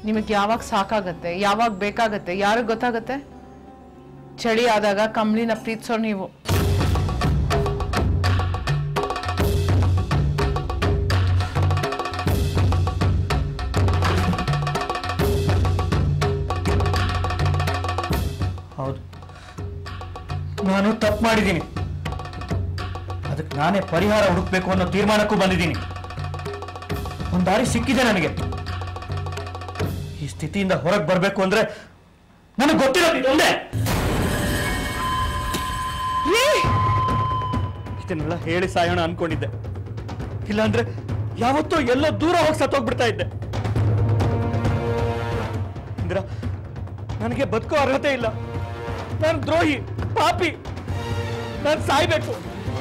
ನಿಮಗೆ ಯಾವಾಗ ಸಾಕಾಗತ್ತೆ ಯಾವಾಗ ಬೇಕಾಗತ್ತೆ ಯಾರಿಗೆ ಗೊತ್ತಾಗತ್ತೆ ಚಳಿ ಆದಾಗ ಕಂಬ್ಳಿನ ಪ್ರೀತಿಸೋರು ನೀವು ಹೌದು ನಾನು ತಪ್ಪು ಮಾಡಿದ್ದೀನಿ ಅದಕ್ಕೆ ನಾನೇ ಪರಿಹಾರ ಹುಡುಕ್ಬೇಕು ಅನ್ನೋ ತೀರ್ಮಾನಕ್ಕೂ ಬಂದಿದ್ದೀನಿ ಒಂದು ದಾರಿ ಸಿಕ್ಕಿದೆ ನನಗೆ ಈ ಸ್ಥಿತಿಯಿಂದ ಹೊರಗೆ ಬರಬೇಕು ಅಂದ್ರೆ ನನಗೆ ಗೊತ್ತಿರೋದು ಇದೊಂದೇ ಇದನ್ನೆಲ್ಲ ಹೇಳಿ ಸಾಯೋಣ ಅನ್ಕೊಂಡಿದ್ದೆ ಇಲ್ಲಾಂದ್ರೆ ಯಾವತ್ತೋ ಎಲ್ಲೋ ದೂರ ಹೋಗಿ ಸತ್ತೋಗ್ಬಿಡ್ತಾ ಇದ್ದೆ ಇಂದ್ರ ನನಗೆ ಬದುಕೋ ಅರ್ಹತೆ ಇಲ್ಲ ನಾನು ದ್ರೋಹಿ ಪಾಪಿ ನಾನು ಸಾಯ್ಬೇಕು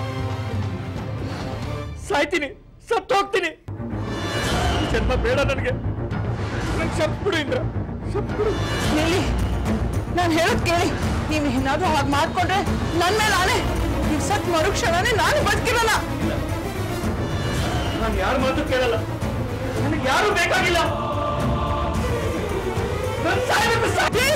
ಸಾಯ್ತೀನಿ ಸತ್ತು ಹೋಗ್ತೀನಿ ಈ ಜನ್ಮ ಬೇಡ ನನಗೆ ನಂಗೆ ಶಪ್ಬಿಡು ಇಂದ್ರ ಶಪ್ಬಿಡು ಹೇಳಿ ನಾನು ಹೇಳೋದ್ ಕೇಳಿ ನೀವು ಏನಾದ್ರೂ ಹಾಗೆ ಮಾಡ್ಕೊಂಡ್ರೆ ನನ್ನ ಮೇಲೆ ಆನೆ ನೀವು ಸತ್ ಮರುಕ್ಷಣನೇ ನಾನು ಬದುಕಿರಲ್ಲ ನಾನು ಯಾರ ಮಾತು ಕೇಳಲ್ಲ ನನಗೆ ಯಾರು ಬೇಕಾಗಿಲ್ಲ ನಾನು ಸಾಯ್ಬೇಕು ಸಾಯ್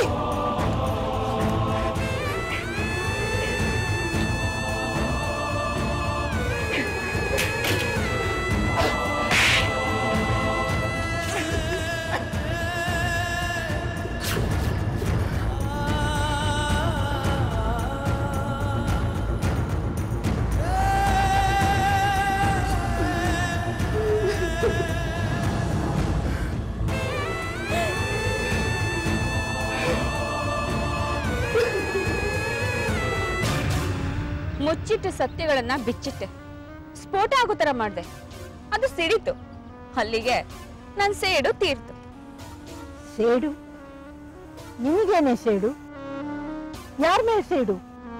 ಮುಚ್ಚಿಟ್ಟ ಸತ್ಯಗಳನ್ನ ಬಿಚ್ಚಿಟ್ಟೆ ಸ್ಫೋಟ ಆಗೋ ತರ ಮಾಡ್ದೆ ಅದು ಸಿಡಿತು ಅಲ್ಲಿಗೆ ನನ್ ಸೇಡು ತೀರ್ತು ಸೇಡು ನಿಮಗೇನೆ ಸೇಡು ಯಾರ ಮೇಲೆ ಸೇಡು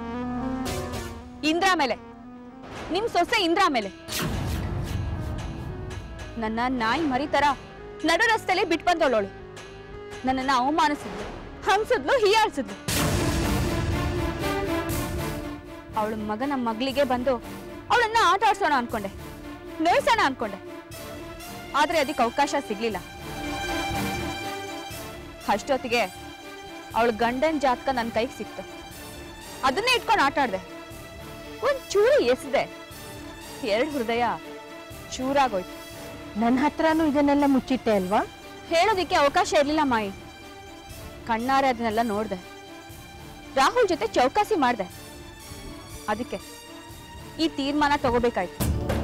ಇಂದ್ರ ಮೇಲೆ ನಿಮ್ ಸೊಸೆ ಇಂದ್ರ ಮೇಲೆ ನನ್ನ ನಾಯಿ ಮರಿತರ ನಡು ರಸ್ತೆಲೆ ಬಿಟ್ ಬಂದವಳವಳು ನನ್ನನ್ನ ಅವಮಾನಿಸಿದ್ಲು ಹಂಸಿದ್ಲು ಹೀಯಾಳ್ಸಿದ್ಲು ಅವಳ ಮಗನ ಮಗಳಿಗೆ ಬಂದು ಅವಳನ್ನ ಆಟ ಆಡ್ಸೋಣ ಅನ್ಕೊಂಡೆ ನೋಯ್ಸೋಣ ಅನ್ಕೊಂಡೆ ಆದ್ರೆ ಅದಕ್ಕೆ ಅವಕಾಶ ಸಿಗ್ಲಿಲ್ಲ ಅಷ್ಟೊತ್ತಿಗೆ ಅವಳ ಗಂಡನ್ ಜಾತಕ ನನ್ನ ಕೈಗೆ ಸಿಕ್ತು ಅದನ್ನೇ ಇಟ್ಕೊಂಡು ಆಟ ಆಡ್ದೆ ಒಂದ್ ಚೂರು ಎಸ್ದೆ ಎರಡು ಹೃದಯ ಚೂರಾಗೋಯ್ತು ನನ್ನ ಹತ್ರನೂ ಇದನ್ನೆಲ್ಲ ಮುಚ್ಚಿಟ್ಟೆ ಅಲ್ವಾ ಹೇಳೋದಿಕ್ಕೆ ಅವಕಾಶ ಇರ್ಲಿಲ್ಲ ಮಾಯಿ ಕಣ್ಣಾರೆ ಅದನ್ನೆಲ್ಲ ನೋಡ್ದೆ ರಾಹುಲ್ ಜೊತೆ ಚೌಕಾಸಿ ಮಾಡ್ದೆ ಅದಕ್ಕೆ ಈ ತೀರ್ಮಾನ ತಗೋಬೇಕಾಯ್ತು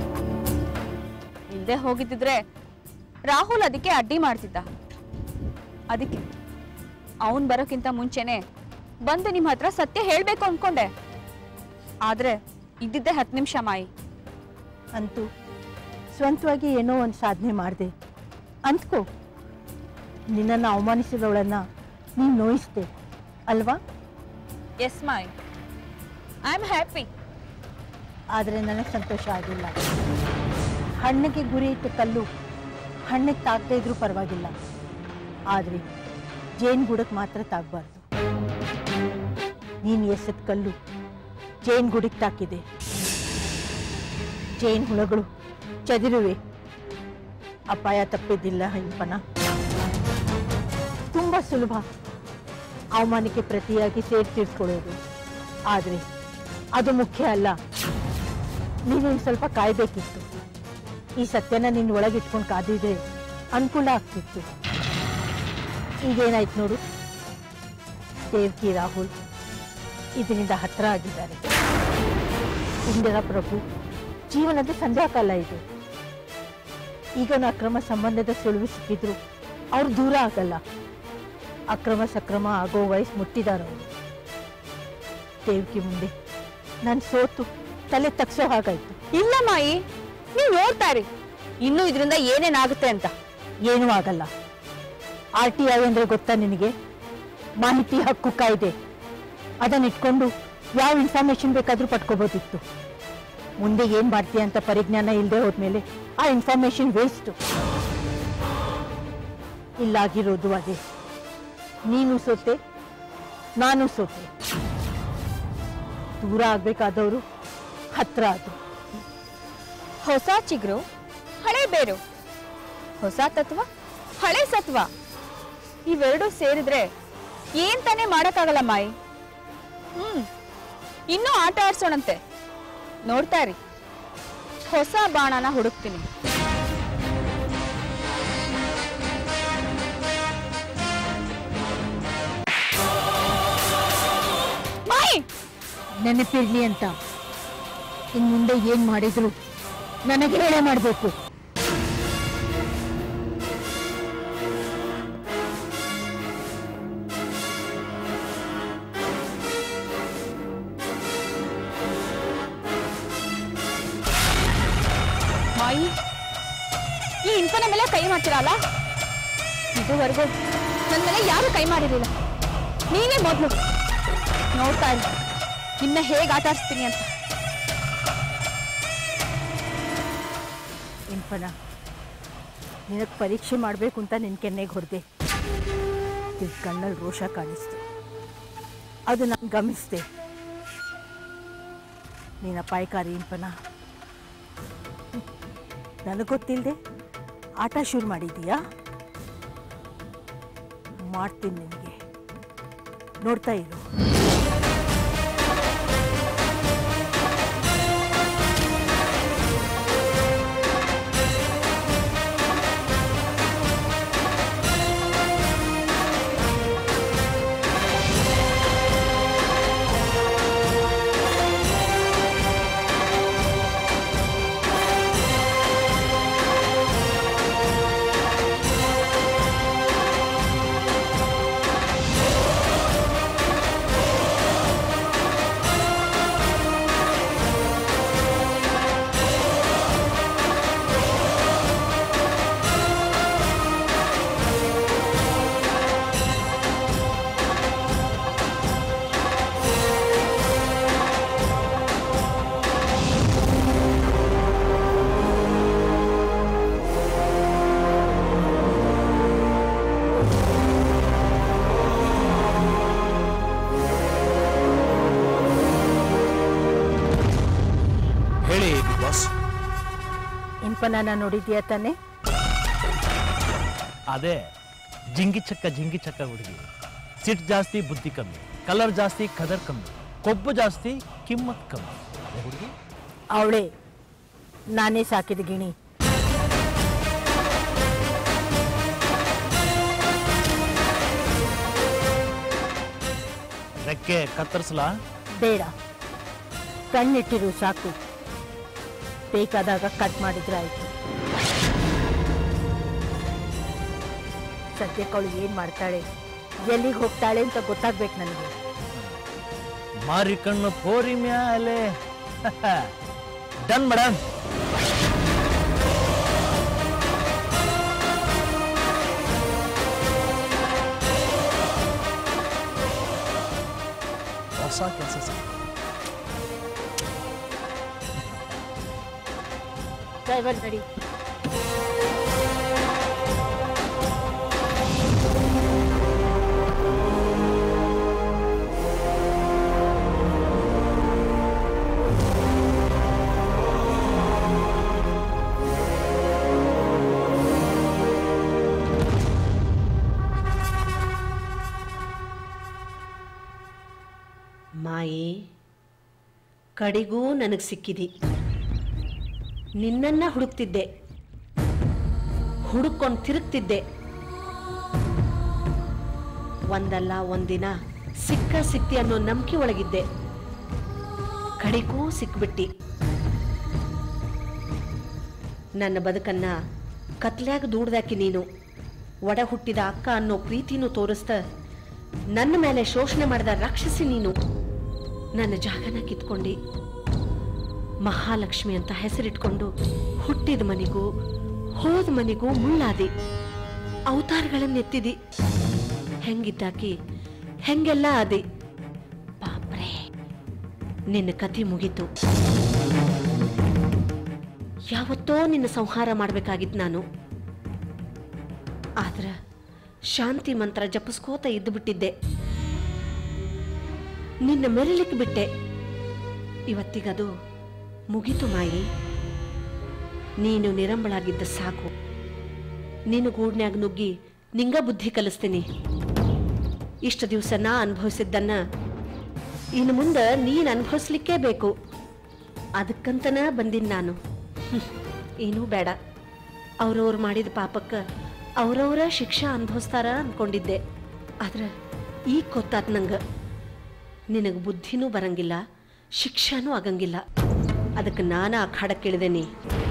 ಇಲ್ದೆ ಹೋಗಿದ್ದಿದ್ರೆ ರಾಹುಲ್ ಅದಕ್ಕೆ ಅಡ್ಡಿ ಮಾಡ್ತಿದ್ದ ಅದಕ್ಕೆ ಅವನ್ ಬರೋಕ್ಕಿಂತ ಮುಂಚೆನೆ ಬಂದು ನಿಮ್ಮ ಹತ್ರ ಸತ್ಯ ಹೇಳ್ಬೇಕು ಅನ್ಕೊಂಡೆ ಆದ್ರೆ ಇದ್ದಿದ್ದೆ ಹತ್ತು ನಿಮಿಷ ಮಾಯಿ ಅಂತೂ ಸ್ವಂತವಾಗಿ ಏನೋ ಒಂದು ಸಾಧನೆ ಮಾಡಿದೆ ಅಂದ್ಕೋ ನಿನ್ನನ್ನು ಅವಮಾನಿಸಿದವಳನ್ನ ನೀನು ನೋಯಿಸ್ದೆ ಅಲ್ವಾ ಎಸ್ ಮಾಯಿ ಐ ಆಮ್ ಹ್ಯಾಪಿ ಆದರೆ ನನಗೆ ಸಂತೋಷ ಆಗಿಲ್ಲ ಹಣ್ಣಿಗೆ ಗುರಿ ಇಟ್ಟ ಕಲ್ಲು ಹಣ್ಣಿಗೆ ತಾಗದೇ ಇದ್ರೂ ಪರವಾಗಿಲ್ಲ ಆದರೆ ಜೇನು ಗುಡಕ್ಕೆ ಮಾತ್ರ ತಾಗಬಾರ್ದು ನೀನು ಎಸೆದ ಕಲ್ಲು ಜೇನು ಗುಡಿಗೆ ತಾಕಿದೆ ಜೇನು ಹುಳಗಳು ಚದಿರುವೆ ಅಪಾಯ ತಪ್ಪಿದ್ದಿಲ್ಲ ಹಿಂಪನ ತುಂಬ ಸುಲಭ ಅವಮಾನಕ್ಕೆ ಪ್ರತಿಯಾಗಿ ಸೇರ್ ತೀರ್ಸ್ಕೊಳ್ಳೋದು ಆದರೆ ಅದು ಮುಖ್ಯ ಅಲ್ಲ ನೀನು ಸ್ವಲ್ಪ ಕಾಯ್ಬೇಕಿತ್ತು ಈ ಸತ್ಯನ ನಿನ್ನ ಒಳಗಿಟ್ಕೊಂಡು ಕಾದಿದ್ರೆ ಅನುಕೂಲ ಆಗ್ತಿತ್ತು ಈಗೇನಾಯ್ತು ನೋಡು ದೇವ್ಕಿ ರಾಹುಲ್ ಇದರಿಂದ ಹತ್ರ ಆಗಿದ್ದಾರೆ ಇಂದಿರ ಪ್ರಭು ಜೀವನದ ಸಂಧ್ಯಾಕಾಲ ಇದು ಈಗನ ಅಕ್ರಮ ಸಂಬಂಧದ ಸುಳಿವು ಸಿಕ್ಕಿದ್ರು ಅವ್ರು ದೂರ ಆಗಲ್ಲ ಅಕ್ರಮ ಸಕ್ರಮ ಆಗೋ ವಯಸ್ಸು ಮುಟ್ಟಿದಾರವರು ದೇವ್ಕಿ ಮುಂದೆ ನಾನು ಸೋತು ತಲೆ ತಗ್ಸೋ ಹಾಗಾಯ್ತು ಇಲ್ಲ ಮಾಯಿ ನೀವು ನೋಡ್ತಾ ಇರಿ ಇನ್ನು ಇದರಿಂದ ಏನೇನಾಗುತ್ತೆ ಅಂತ ಏನೂ ಆಗಲ್ಲ ಆರ್ ಟಿ ಐ ಅಂದ್ರೆ ಗೊತ್ತಾ ನಿನಗೆ ಮಾಹಿತಿ ಹಕ್ಕು ಕಾಯ್ದೆ ಅದನ್ನ ಇಟ್ಕೊಂಡು ಯಾವ ಇನ್ಫಾರ್ಮೇಶನ್ ಬೇಕಾದ್ರೂ ಪಡ್ಕೋಬೋದಿತ್ತು ಮುಂದೆ ಏನ್ ಮಾಡ್ತೀಯ ಅಂತ ಪರಿಜ್ಞಾನ ಇಲ್ಲದೆ ಹೋದ್ಮೇಲೆ ಆ ಇನ್ಫಾರ್ಮೇಶನ್ ವೇಸ್ಟ್ ಇಲ್ಲಾಗಿರೋದು ಅದೇ ನೀನು ಸೋತೆ ನಾನು ಸೋತೆ ದೂರ ಆಗ್ಬೇಕಾದವರು ಹತ್ರ ಆದ್ರು ಹೊಸ ಚಿಗುರು ಹಳೆ ಬೇರು ಹೊಸ ತತ್ವ ಹಳೆ ಸತ್ವ ಇವೆರಡು ಸೇರಿದ್ರೆ ಏನ್ ತಾನೇ ಮಾಡಕ್ಕಾಗಲ್ಲ ಮಾಯಿ ಹ್ಮ್ ಇನ್ನೂ ಆಟ ಆಡ್ಸೋಣಂತೆ ನೋಡ್ತಾ ಇರಿ ಹೊಸ ಬಾಣನ ಹುಡುಕ್ತೀನಿ ಮಾಯಿ ನೆನಪಿರ್ಲಿ ಅಂತ ಇನ್ ಮುಂದೆ ಏನ್ ಮಾಡಿದ್ರು ನನಗೆ ಹೇಳೇ ಮಾಡಬೇಕು ಮಾಯಿ ಈ ಇಂಪನ ಮೇಲೆ ಕೈ ಮಾಡ್ತೀರಲ್ಲ ಇದುವರೆಗೂ ನನ್ನ ಮೇಲೆ ಯಾರು ಕೈ ಮಾಡಿರಲಿಲ್ಲ ನೀನೇ ಮೊದಲು ನೋಡ್ತಾ ಇಲ್ಲ ನಿನ್ನ ಹೇಗೆ ಆಟ ಆಡಿಸ್ತೀನಿ ಅಂತ ಇಂಪನ ನಿನಗೆ ಪರೀಕ್ಷೆ ಮಾಡಬೇಕು ಅಂತ ನಿನ್ನ ಕೆನ್ನೆಗೆ ಹೊಡೆದೆ ನಿನ್ನ ಕಣ್ಣಲ್ಲಿ ರೋಷ ಕಾಣಿಸ್ತು ಅದು ನಾನು ಗಮನಿಸಿದೆ ನೀನ ಅಪಾಯಕಾರಿ ಇಂಪನ ನನಗೆ ಗೊತ್ತಿಲ್ಲದೆ ಆಟ ಶುರು ಮಾಡಿದೀಯಾ ಮಾಡ್ತೀನಿ ನಿನಗೆ ನೋಡ್ತಾ ಇರು ಹೇಳಿ ಬಿಗ್ ಬಾಸ್ ಇಂಪನನ ನೋಡಿದ್ಯಾ ತಾನೆ ಅದೇ ಜಿಂಗಿ ಚಕ್ಕ ಜಿಂಗಿ ಚಕ್ಕ ಹುಡುಗಿ ಸಿಟ್ ಜಾಸ್ತಿ ಬುದ್ಧಿ ಕಮ್ಮಿ ಕಲರ್ ಜಾಸ್ತಿ ಕದರ್ ಕಮ್ಮಿ ಕೊಬ್ಬು ಜಾಸ್ತಿ ಕಿಮ್ಮತ್ ಕಮ್ಮಿ ಅದೇ ಹುಡುಗಿ ಅವಳೇ ನಾನೇ ಸಾಕಿದ ಗಿಣಿ ರೆಕ್ಕೆ ಕತ್ತರಿಸ್ಲಾ ಬೇಡ ಕಣ್ಣಿಟ್ಟಿರು ಸಾಕು ಬೇಕಾದಾಗ ಕಟ್ ಮಾಡಿದ್ರೆ ಆಯ್ತು ಸದ್ಯಕ್ಕೆ ಅವಳು ಏನ್ ಮಾಡ್ತಾಳೆ ಎಲ್ಲಿಗೆ ಹೋಗ್ತಾಳೆ ಅಂತ ಗೊತ್ತಾಗ್ಬೇಕು ನನಗೆ ಮಾರಿ ಕಣ್ಣು ಪೋರಿ ಮ್ಯಾಲೆ ಡನ್ ಮೇಡಮ್ ಹೊಸ ಕೆಲಸ ಸರ್ ಡ್ರೈವರ್ ನಡಿ ಮಾಯಿ ಕಡೆಗೂ ನನಗೆ ಸಿಕ್ಕಿದಿ ನಿನ್ನನ್ನ ಹುಡುಕ್ತಿದ್ದೆ ಹುಡುಕೊಂಡು ತಿರುಗ್ತಿದ್ದೆ ಒಂದಲ್ಲ ಒಂದಿನ ಸಿಕ್ಕ ಸಿಕ್ತಿ ಅನ್ನೋ ನಂಬಿಕೆ ಒಳಗಿದ್ದೆ ಕಡೆಗೂ ಸಿಕ್ಬಿಟ್ಟಿ ನನ್ನ ಬದುಕನ್ನ ಕತ್ಲ್ಯಾಗ ದೂಡ್ದಾಕಿ ನೀನು ಒಡ ಹುಟ್ಟಿದ ಅಕ್ಕ ಅನ್ನೋ ಪ್ರೀತಿನೂ ತೋರಿಸ್ತ ನನ್ನ ಮೇಲೆ ಶೋಷಣೆ ಮಾಡಿದ ರಾಕ್ಷಸಿ ನೀನು ನನ್ನ ಜಾಗನ ಕಿತ್ಕೊಂಡಿ ಮಹಾಲಕ್ಷ್ಮಿ ಅಂತ ಹೆಸರಿಟ್ಕೊಂಡು ಹುಟ್ಟಿದ ಮನೆಗೂ ಹೋದ ಮನೆಗೂ ಮುಳ್ಳಾದಿ ಅವತಾರಗಳನ್ನೆತ್ತಿದಿ ಹೆಂಗಿದ್ದಾಕಿ ಹೆಂಗೆಲ್ಲ ಆದಿ ಬಾಪ್ರೇ ನಿನ್ನ ಕತಿ ಮುಗೀತು ಯಾವತ್ತೋ ನಿನ್ನ ಸಂಹಾರ ಮಾಡ್ಬೇಕಾಗಿತ್ತು ನಾನು ಆದ್ರ ಶಾಂತಿ ಮಂತ್ರ ಜಪಿಸ್ಕೋತ ಇದ್ದು ಬಿಟ್ಟಿದ್ದೆ ನಿನ್ನ ಮೆರಲಿಕ್ಕೆ ಬಿಟ್ಟೆ ಇವತ್ತಿಗದು ಮುಗಿತು ಮಾಯಿ ನೀನು ನಿರಂಬಳಾಗಿದ್ದ ಸಾಕು ನೀನು ಗೂಡ್ನ್ಯಾಗ ನುಗ್ಗಿ ನಿಂಗ ಬುದ್ಧಿ ಕಲಿಸ್ತೀನಿ ಇಷ್ಟು ದಿವಸ ನಾ ಅನುಭವಿಸಿದ್ದನ್ನ ಇನ್ನು ಮುಂದೆ ನೀನು ಅನುಭವಿಸ್ಲಿಕ್ಕೇ ಬೇಕು ಅದಕ್ಕಂತನ ಬಂದಿನಿ ನಾನು ಹ್ಮ್, ಏನೂ ಬೇಡ ಅವ್ರವ್ರು ಮಾಡಿದ ಪಾಪಕ್ಕೆ ಅವ್ರವ್ರ ಶಿಕ್ಷೆ ಅನುಭವಿಸ್ತಾರ ಅಂದ್ಕೊಂಡಿದ್ದೆ ಆದ್ರೆ ಈಗ ಗೊತ್ತಾತ್ ನಂಗೆ ನಿನಗೆ ಬುದ್ಧಿನೂ ಬರಂಗಿಲ್ಲ ಶಿಕ್ಷಾನೂ ಆಗಂಗಿಲ್ಲ ಅದಕ್ಕೆ ನಾನು ಅಖಾಡಕ್ಕಿಳಿದೇನಿ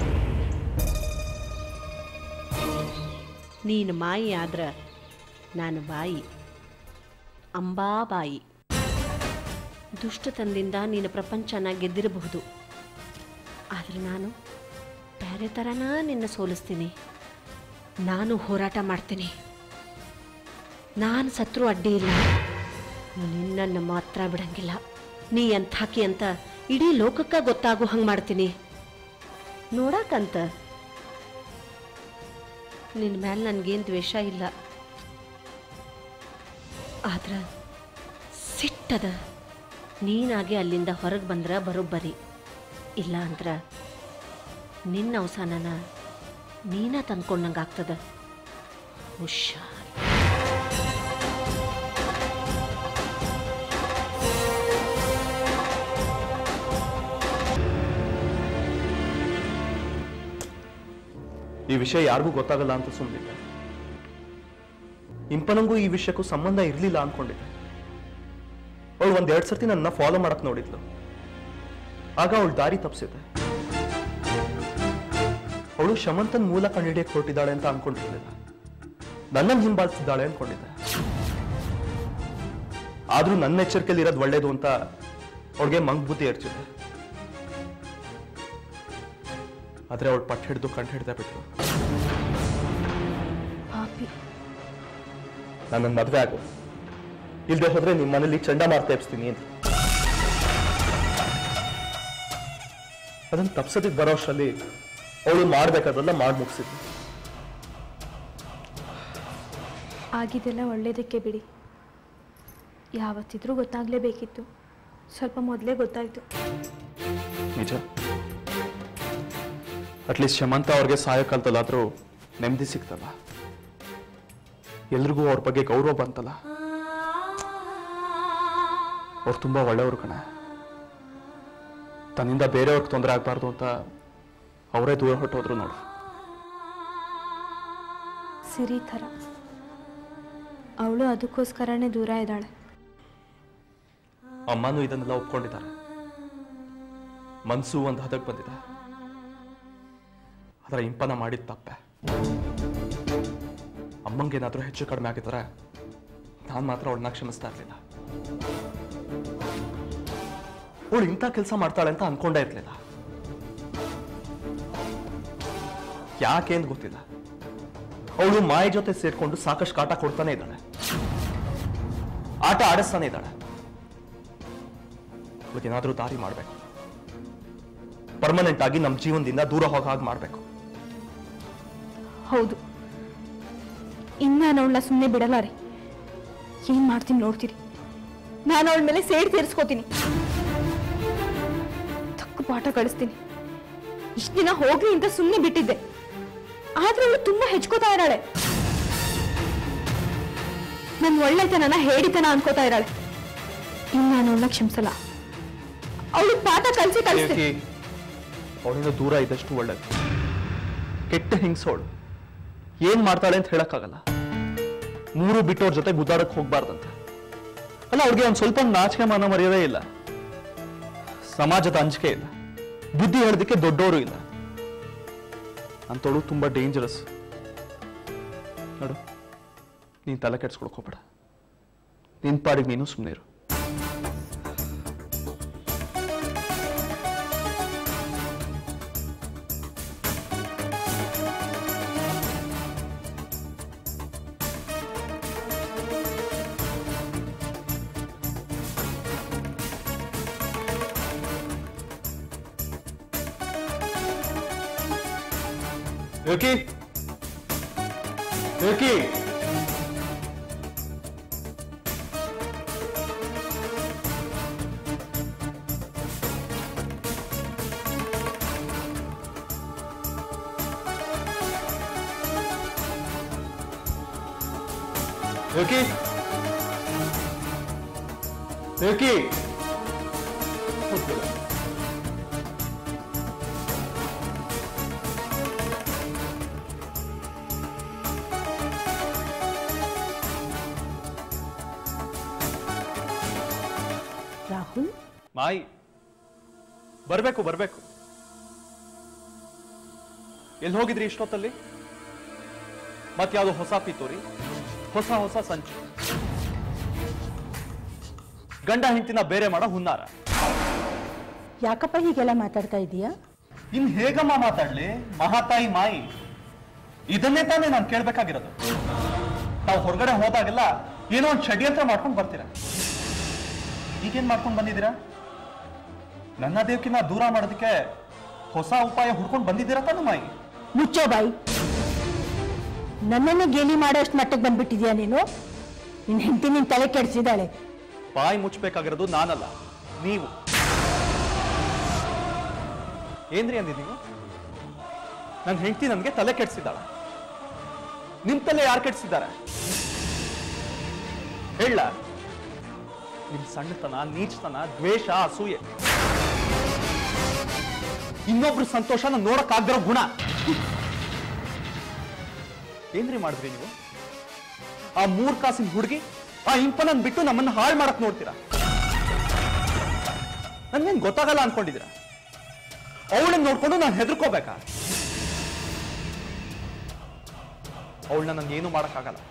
ನೀನು ಮಾಯಿ ಆದ್ರ ನಾನು ಬಾಯಿ ಅಂಬಾಬಾಯಿ ದುಷ್ಟತನದಿಂದ ನೀನು ಪ್ರಪಂಚನ ಗೆದ್ದಿರಬಹುದು ಆದರೆ ನಾನು ಬೇರೆ ಥರನ ನಿನ್ನ ಸೋಲಿಸ್ತೀನಿ ನಾನು ಹೋರಾಟ ಮಾಡ್ತೀನಿ ನಾನು ಸತ್ರು ಅಡ್ಡಿ ಇಲ್ಲ ನಿನ್ನನ್ನು ಮಾತ್ರ ಬಿಡಂಗಿಲ್ಲ ನೀ ಎಂಥಾಕಿ ಅಂತ ಇಡೀ ಲೋಕಕ್ಕ ಗೊತ್ತಾಗೋ ಹಂಗೆ ಮಾಡ್ತೀನಿ ನೋಡಕ್ಕಂತ ನಿನ್ನ ಮೇಲೆ ನನಗೇನು ದ್ವೇಷ ಇಲ್ಲ ಆದ್ರ ಸಿಟ್ಟದ ನೀನಾಗೆ ಅಲ್ಲಿಂದ ಹೊರಗೆ ಬಂದ್ರ ಬರೋಬ್ಬರಿ ಇಲ್ಲ ಅಂದ್ರ ನಿನ್ನ ಅವಸಾನನ ನೀನ ತಂದ್ಕೊಂಡಂಗಾಗ್ತದ ಹುಷಾರ್ ಈ ವಿಷಯ ಯಾರಿಗೂ ಗೊತ್ತಾಗಲ್ಲ ಅಂತ ಸುಮ್ಮನಿದ್ದೆ ಇಂಪನಂಗೂ ಈ ವಿಷಯಕ್ಕೂ ಸಂಬಂಧ ಇರಲಿಲ್ಲ ಅನ್ಕೊಂಡಿದ್ದೆ ಅವಳು ಒಂದ್ ಎರಡ್ ಸರ್ತಿ ನನ್ನ ಫಾಲೋ ಮಾಡಕ್ ನೋಡಿದ್ಲು ಆಗ ಅವಳು ದಾರಿ ತಪ್ಪಿಸಿದ್ದೆ ಅವಳು ಶಮಂತನ್ ಮೂಲ ಕಂಡುಹಿಡಿಯಕ್ಕೆ ಹೊರಟಿದ್ದಾಳೆ ಅಂತ ಅನ್ಕೊಂಡಿರ್ಲಿಲ್ಲ ನನ್ನನ್ನು ಹಿಂಬಾಲಿಸಿದ್ದಾಳೆ ಅನ್ಕೊಂಡಿದ್ದೆ ಆದ್ರೂ ನನ್ನ ಎಚ್ಚರಿಕೆಯಲ್ಲಿ ಇರೋದು ಒಳ್ಳೇದು ಅಂತ ಅವಳಿಗೆ ಮಂಗ್ ಬುದ್ಧಿ ಎರ್ಚಿದೆ ಆದ್ರೆ ಅವಳು ಪಟ್ಟು ಹಿಡಿದು ಕಂಡು ಹಿಡ್ದೆ ಬಿಟ್ರು ಪಾಪಿ ನನ್ನ ಮದ್ವೆ ಆಗು ಇಲ್ದೆ ಹೋದ್ರೆ ನಿಮ್ಮ ಮನೇಲಿ ಚಂಡಮಾರುತ ಎಬ್ಸ್ತೀನಿ ಅಂತ ಅದನ್ನ ತಪ್ಸೋದಕ್ಕೆ ಬರೋ ಅಷ್ಟರಲ್ಲಿ ಅವಳು ಮಾಡ್ಬೇಕಾದಲ್ಲ ಮಾಡಿ ಮುಗಿಸಿದ್ಲು ಆಗಿದ್ದೆಲ್ಲ ಒಳ್ಳೇದಕ್ಕೆ ಬಿಡಿ ಯಾವತ್ತಿದ್ರೂ ಗೊತ್ತಾಗಲೇಬೇಕಿತ್ತು ಸ್ವಲ್ಪ ಮೊದಲೇ ಗೊತ್ತಾಯಿತು ನಿಜ ಅಟ್ಲೀಸ್ಟ್ ಶಮಂತ ಅವ್ರಿಗೆ ಸಹಾಯ ಕಲ್ತಲ್ಲಾದ್ರೂ ನೆಮ್ಮದಿ ಸಿಕ್ತಲ್ಲ ಎಲ್ರಿಗೂ ಅವ್ರ ಬಗ್ಗೆ ಗೌರವ ಬಂತಲ್ಲ ಅವ್ರು ತುಂಬಾ ಒಳ್ಳೆಯವರು ಕಣ ತನ್ನಿಂದ ಬೇರೆಯವ್ರಿಗೆ ತೊಂದರೆ ಆಗ್ಬಾರ್ದು ಅಂತ ಅವರೇ ದೂರ ಹೊಟ್ಟೋದ್ರು ನೋಡು ಸಿರಿ ಥರ ಅವಳು ಅದಕ್ಕೋಸ್ಕರನೇ ದೂರ ಇದ್ದಾಳೆ ಅಮ್ಮನೂ ಇದನ್ನೆಲ್ಲ ಒಪ್ಕೊಂಡಿದ್ದಾರೆ ಮನ್ಸು ಒಂದು ಹದಕ್ಕೆ ಬಂದಿದೆ ಅದರ ಇಂಪನ ಮಾಡಿದ ತಪ್ಪೆ ಅಮ್ಮಂಗೇನಾದ್ರೂ ಹೆಚ್ಚು ಕಡಿಮೆ ಆಗಿದ್ರೆ ನಾನು ಮಾತ್ರ ಅವಳನ್ನ ಕ್ಷಮಿಸ್ತಾ ಇರಲಿಲ್ಲ ಅವಳು ಇಂಥ ಕೆಲಸ ಮಾಡ್ತಾಳೆ ಅಂತ ಅನ್ಕೊಂಡೇ ಇರ್ಲಿಲ್ಲ ಯಾಕೆ ಅಂತ ಗೊತ್ತಿಲ್ಲ ಅವಳು ಮಾಯ ಜೊತೆ ಸೇರ್ಕೊಂಡು ಸಾಕಷ್ಟು ಕಾಟ ಕೊಡ್ತಾನೆ ಇದ್ದಾಳೆ ಆಟ ಆಡಿಸ್ತಾನೆ ಇದ್ದಾಳೆ ಅವಳಿಗೇನಾದ್ರೂ ದಾರಿ ಮಾಡಬೇಕು ಪರ್ಮನೆಂಟ್ ಆಗಿ ನಮ್ಮ ಜೀವನದಿಂದ ದೂರ ಹೋಗೋ ಹಾಗೆ ಮಾಡಬೇಕು ಹೌದು ಇನ್ನು ನಾನು ಅವಳನ್ನ ಸುಮ್ಮನೆ ಬಿಡಲ್ಲ ರೀ ಏನು ಮಾಡ್ತೀನಿ ನೋಡ್ತೀರಿ ನಾನು ಅವಳ ಮೇಲೆ ಸೇಡ್ ತೀರಿಸ್ಕೋತೀನಿ ತಕ್ಕ ಪಾಠ ಕಳಿಸ್ತೀನಿ ಇಷ್ಟು ದಿನ ಹೋಗ್ಲಿ ಅಂತ ಸುಮ್ಮನೆ ಬಿಟ್ಟಿದ್ದೆ ಆದ್ರೆ ಅವಳು ತುಂಬಾ ಹೆಚ್ಕೋತಾ ಇದ್ದಾಳೆ ನನ್ನ ಒಳ್ಳೆತನನ ಹೇಳಿತನ ಅನ್ಕೋತಾ ಇದ್ದಾಳೆ ಇನ್ನು ನಾನು ಅವಳನ್ನ ಕ್ಷಮಿಸಲ್ಲ ಅವಳು ಪಾಠ ಕಲಿಸಿ ಕಳಿಸ್ತೀನಿ ಅವಳಿಂದ ದೂರ ಇದ್ದಷ್ಟು ಒಳ್ಳೇದು ಕೆಟ್ಟ ಹಿಂಗ್ಸೋಳು ಏನ್ ಮಾಡ್ತಾಳೆ ಅಂತ ಹೇಳಕ್ಕಾಗಲ್ಲ ಮೂರು ಬಿಟ್ಟವ್ರ ಜೊತೆ ಗುದ್ದಾಡಕ್ ಹೋಗ್ಬಾರ್ದಂತೆ ಅಲ್ಲ ಅವ್ರಿಗೆ ಒಂದ್ ಸ್ವಲ್ಪ ನಾಚಿಕೆ ಮಾನ ಮರ್ಯಾದೆ ಇಲ್ಲ ಸಮಾಜದ ಅಂಜಿಕೆ ಇಲ್ಲ ಬುದ್ಧಿ ಹೇಳೋದಕ್ಕೆ ದೊಡ್ಡವರು ಇಲ್ಲ ಅಂತವಳು ತುಂಬಾ ಡೇಂಜರಸ್ ನೋಡು ನೀನ್ ತಲೆ ಕೆಡ್ಸ್ಕೊಳಕ್ ಹೋಗ್ಬೇಡ ನಿನ್ ಪಾಡಿಗೆ ನೀನು ಸುಮ್ಮನೆ ಇರು Yuki? Yuki? ದೇವಕಿ ದೇವಕಿ ಕೂತ್ಕೊಳ್ಳಿ. ರಾಹುಲ್ ಮಾಯಿ ಬರ್ಬೇಕು ಬರ್ಬೇಕು ಎಲ್ಲಿ ಹೋಗಿದ್ರಿ ಇಷ್ಟೊತ್ತಲ್ಲಿ ಮತ್ಯಾವುದು ಹೊಸ ಪಿತೂರಿ ಹೊಸ ಹೊಸ ಸಂಚು ಗಂಡ ಹೆಂಡತಿನ ಬೇರೆ ಮಾಡೋ ಹುನ್ನಾರ ಯಾಕಪ್ಪ ಹೀಗೆಲ್ಲ ಮಾತಾಡ್ತಾ ಇದೀಯಾ ಇನ್ ಹೇಗಮ್ಮ ಮಾತಾಡ್ಲಿ ಮಹಾತಾಯಿ ಮಾಯಿ ಇದನ್ನೇ ತಾನೇ ನಾನು ಕೇಳ್ಬೇಕಾಗಿರೋದು ತಾವು ಹೊರಗಡೆ ಹೋದಾಗೆಲ್ಲ ಏನೋ ಒಂದು ಷಡ್ಯಂತ್ರ ಮಾಡ್ಕೊಂಡು ಬರ್ತೀರಾ ಈಗೇನ್ ಮಾಡ್ಕೊಂಡು ಬಂದಿದ್ದೀರಾ ನನ್ನ ದೇವಕಿನ ದೂರ ಮಾಡೋದಕ್ಕೆ ಹೊಸ ಉಪಾಯ ಹುಡ್ಕೊಂಡು ಬಂದಿದ್ದೀರಾ ತಾನು ಮಾಯಿ ಮುಚ್ಚೋ ಬಾಯಿ ನನ್ನನ್ನೇ ಗೇಲಿ ಮಾಡೋಷ್ಟು ಮಟ್ಟಕ್ಕೆ ಬಂದ್ಬಿಟ್ಟಿದ್ಯಾ ನೀನು ನಿನ್ ಹೆಂಡತಿ ನಿನ್ ತಲೆ ಕೆಡಿಸಿದಾಳೆ ಬಾಯಿ ಮುಚ್ಚಬೇಕಾಗಿರೋದು ನಾನಲ್ಲ ನೀವು ಏನ್ರಿ ಅಂದಿ ನೀವು ನನ್ನ ಹೆಂಡತಿ ನನಗೆ ತಲೆ ಕೆಡಿಸಿದಾಳ ನಿಮ್ ತಲೆ ಯಾರು ಕೆಡಿಸಿದ್ದಾರೆ ಹೇಳ ನಿಮ್ ಸಣ್ಣತನ ನೀಚತನ ದ್ವೇಷ ಅಸೂಯೆ ಇನ್ನೊಬ್ರು ಸಂತೋಷನ ನೋಡಕ್ಕಾಗ್ದಿರೋ ಗುಣ ಏನ್ರಿ ಮಾಡಿದ್ರಿ ನೀವು ಆ ಮೂರ್ ಕಾಸಿನ ಹುಡುಗಿ ಆ ಇಂಪನನ್ ಬಿಟ್ಟು ನಮ್ಮನ್ನ ಹಾಳು ಮಾಡಕ್ ನೋಡ್ತೀರಾ ನನ್ಗೇನ್ ಗೊತ್ತಾಗಲ್ಲ ಅನ್ಕೊಂಡಿದ್ದೀರಾ ಅವಳನ್ನ ನೋಡ್ಕೊಂಡು ನಾನು ಹೆದರ್ಕೋಬೇಕಾ ಅವಳನ್ನ ನನ್ಗೆ ಏನು ಮಾಡಕ್ಕಾಗಲ್ಲ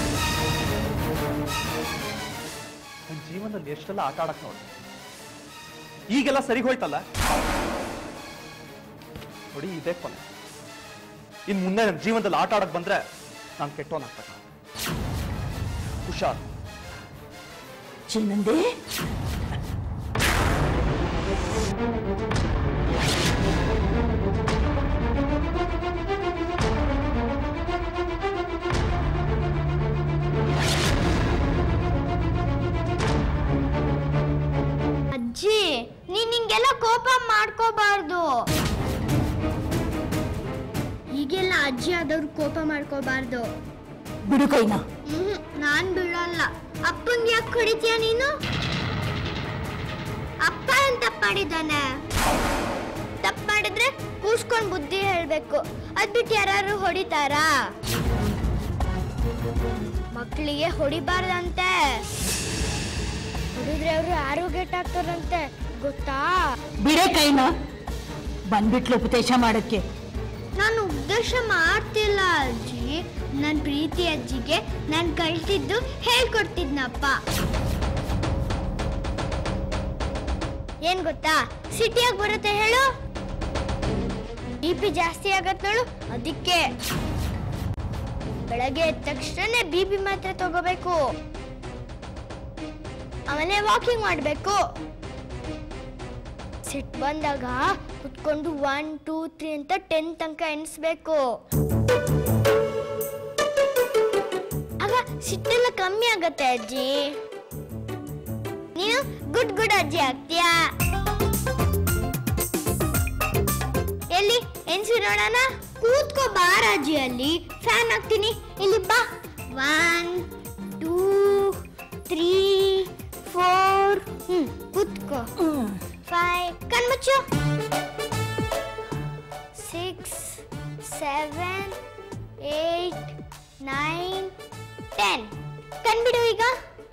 ನನ್ನ ಜೀವನದಲ್ಲಿ ಎಷ್ಟೆಲ್ಲ ಆಟ ಆಡಕ್ ನೋಡಿ ಈಗೆಲ್ಲ ಸರಿ ಹೋಯ್ತಲ್ಲ ನೋಡಿ ಇದೇ ಕೊನೆ ಇನ್ ಮುಂದೆ ನನ್ನ ಜೀವನದಲ್ಲಿ ಆಟ ಆಡಕ್ ಬಂದ್ರೆ ನಾನು ಕೆಟ್ಟವನಾಗ್ತಕ್ಕ ಹುಷಾರ್ ಚಿನ್ನಂದೆ ಅಜ್ಜಿ ನೀನ್ ಹಿಂಗೆಲ್ಲ ಕೋಪ ಮಾಡ್ಕೋಬಾರ್ದು ಈಗೆಲ್ಲ ಅಜ್ಜಿ ಆದವ್ರು ಕೋಪ ಮಾಡ್ಕೋಬಾರ್ದು ಬಿಡು ಕೈನ ಹ್ಮ್ ನಾನ್ ಬಿಡಲ್ಲ ಅಪ್ಪಂಗೆ ಯಾಕೆ ಹೊಡಿತೀಯ ನೀನು ಅಪ್ಪ ಏನ್ ತಪ್ಪ್ ಮಾಡಿದಾನೆ ತಪ್ಪು ಮಾಡಿದ್ರೆ ಕೂಸ್ಕೊಂಡ್ ಬುದ್ಧಿ ಹೇಳ್ಬೇಕು ಅದ್ ಬಿಟ್ಟು ಯಾರು ಹೊಡಿತಾರಾ ಮಕ್ಕಳಿಗೆ ಹೊಡಿಬಾರ್ದಂತೆ ಹೊಡಿದ್ರೆ ಅವರು ಆರೋಗ್ಯಟ್ಟಾಗ್ತಾರಂತೆ ಗೊತ್ತಾ ಬಿಡೆ ಕೈನ ಬಂದ್ಬಿಟ್ಲು ಉಪದೇಶ ಮಾಡಕ್ಕೆ ನಾನು ಉದ್ದೇಶ ಮಾಡ್ತಿಲ್ಲ ಅಜ್ಜಿ ನನ್ನ ಪ್ರೀತಿ ಅಜ್ಜಿಗೆ ನಾನು ಕಳ್ತಿದ್ದು ಹೇಳ್ಕೊಡ್ತಿದ್ನಪ್ಪ ಏನ್ ಗೊತ್ತಾ ಸಿಟಿಯಾಗಿ ಬರುತ್ತೆ ಹೇಳು ಬಿ ಪಿ ಜಾಸ್ತಿ ಆಗತ್ ನೋಡು ಅದಕ್ಕೆ ಬೆಳಗ್ಗೆ ಎದ್ದ ತಕ್ಷಣ ಬಿ ಪಿ ಮಾತ್ರೆ ತಗೋಬೇಕು ಆಮೇಲೆ ವಾಕಿಂಗ್ ಮಾಡಬೇಕು ಸಿಟ್ ಬಂದಾಗ ಕುತ್ಕೊಂಡು ಒನ್ ಟೂ ತ್ರೀ ಅಂತ ಟೆನ್ ತನಕ ಎಣಿಸ್ಬೇಕು ಆಗ ಸಿಟ್ಟೆಲ್ಲ ಕಮ್ಮಿ ಆಗತ್ತೆ ಅಜ್ಜಿ ನೀನು ಗುಡ್ ಗುಡ್ ಅಜ್ಜಿ ಆಗ್ತೀಯಾ ಎಲ್ಲಿ ಎನ್ಸಿ ನೋಡೋಣ ಕೂತ್ಕೋ ಬಾರ ಅಜ್ಜಿ ಅಲ್ಲಿ ಫ್ಯಾನ್ ಹಾಕ್ತೀನಿ ಇಲ್ಲಿ ಬಾ one two three four hmm ಕೂತ್ಕೋ ಫೈವ್ ಕಣ್ಮುಚ್ಚು six seven eight nine ten ಕಣ್ಬಿಡು ಈಗ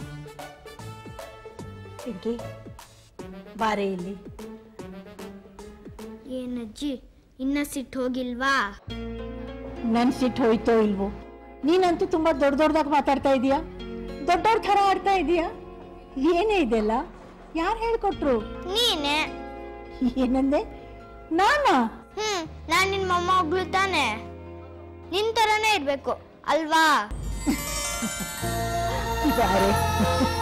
ಪಿಂಕಿ ಬಾರೆ ಇಲ್ಲಿ ಏನಜ್ಜಿ ಇನ್ನ ಸಿಟ್ಟು ಹೋಗಿಲ್ವಾ ನನ್ ಸಿಟ್ಟು ಹೋಯ್ತೋ ಇಲ್ವೋ ನೀನಂತೂ ತುಂಬಾ ದೊಡ್ಡ ದೊಡ್ಡದಾಗಿ ಮಾತಾಡ್ತಾ ಇದೀಯಾ ದೊಡ್ಡವ್ರ ಥರ ಆಡ್ತಾ ಇದೀಯಾ ಏನೇ ಇದೆಲ್ಲ ಯಾರು ಹೇಳ್ಕೊಟ್ರು ನೀನೆ ಏನಂದೆ ನಾನಾ ಹ್ಮ್ ನಾನ್ ನಿನ್ ಮೊಮ್ಮಗಳು ತಾನೆ ನಿನ್ ತರನೇ ಇರ್ಬೇಕು ಅಲ್ವಾ ಬಾರೆ